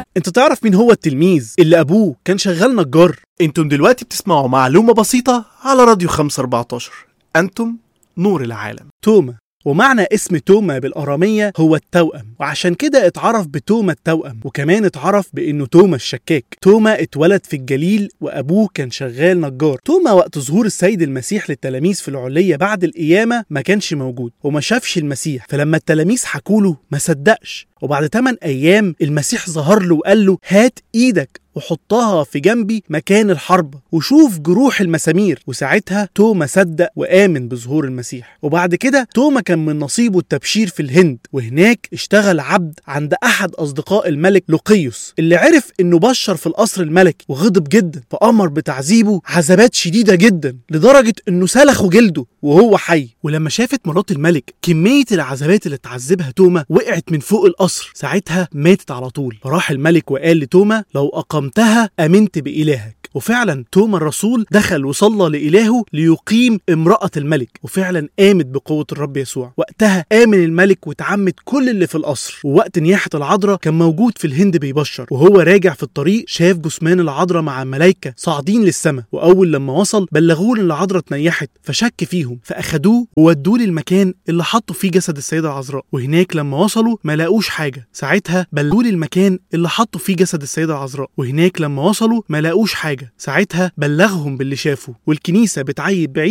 انت تعرف مين هو التلميذ اللي ابوه كان شغال نجار انتم دلوقتي بتسمعوا معلومة بسيطة على راديو 514 انتم نور العالم توما ومعنى اسم توما بالأرامية هو التوأم وعشان كده اتعرف بتوما التوأم وكمان اتعرف بأنه توما الشكاك توما اتولد في الجليل وأبوه كان شغال نجار توما وقت ظهور السيد المسيح للتلاميذ في العلية بعد القيامة ما كانش موجود وما شافش المسيح فلما التلاميذ حكوله ما صدقش وبعد 8 أيام المسيح ظهر له وقال له هات إيدك وحطها في جنبي مكان الحرب وشوف جروح المسامير وساعتها توما صدق وآمن بظهور المسيح وبعد كده توما كان من نصيبه التبشير في الهند وهناك اشتغل عبد عند أحد أصدقاء الملك لوقيوس اللي عرف إنه بشر في القصر الملكي وغضب جدا فأمر بتعذيبه عذابات شديدة جدا لدرجة إنه سلخوا جلده وهو حي ولما شافت مرات الملك كمية العذابات اللي اتعذبها توما وقعت من فوق القصر ساعتها ماتت على طول فراح الملك وقال لتوما لو أقمتها أمنت بإلهك وفعلا توما الرسول دخل وصلى لإلهه ليقيم امرأة الملك وفعلا قامت بقوة الرب يسوع وقتها آمن الملك واتعمد كل اللي في القصر ووقت نياحة العذراء كان موجود في الهند بيبشر وهو راجع في الطريق شاف جثمان العذراء مع ملايكة صاعدين للسماء وأول لما وصل بلغوه إن العذراء اتنيحت فشك فيهم فأخدوه وودوه للمكان اللي حطوا فيه جسد السيدة العذراء وهناك لما وصلوا ما لاقوش حاجة ساعتها بلغوه للمكان اللي حطوا فيه جسد السيدة العذراء وهناك لما وصلوا ما لاقوش حاجة ساعتها بلغهم باللي شافه والكنيسة بتعيد بعيد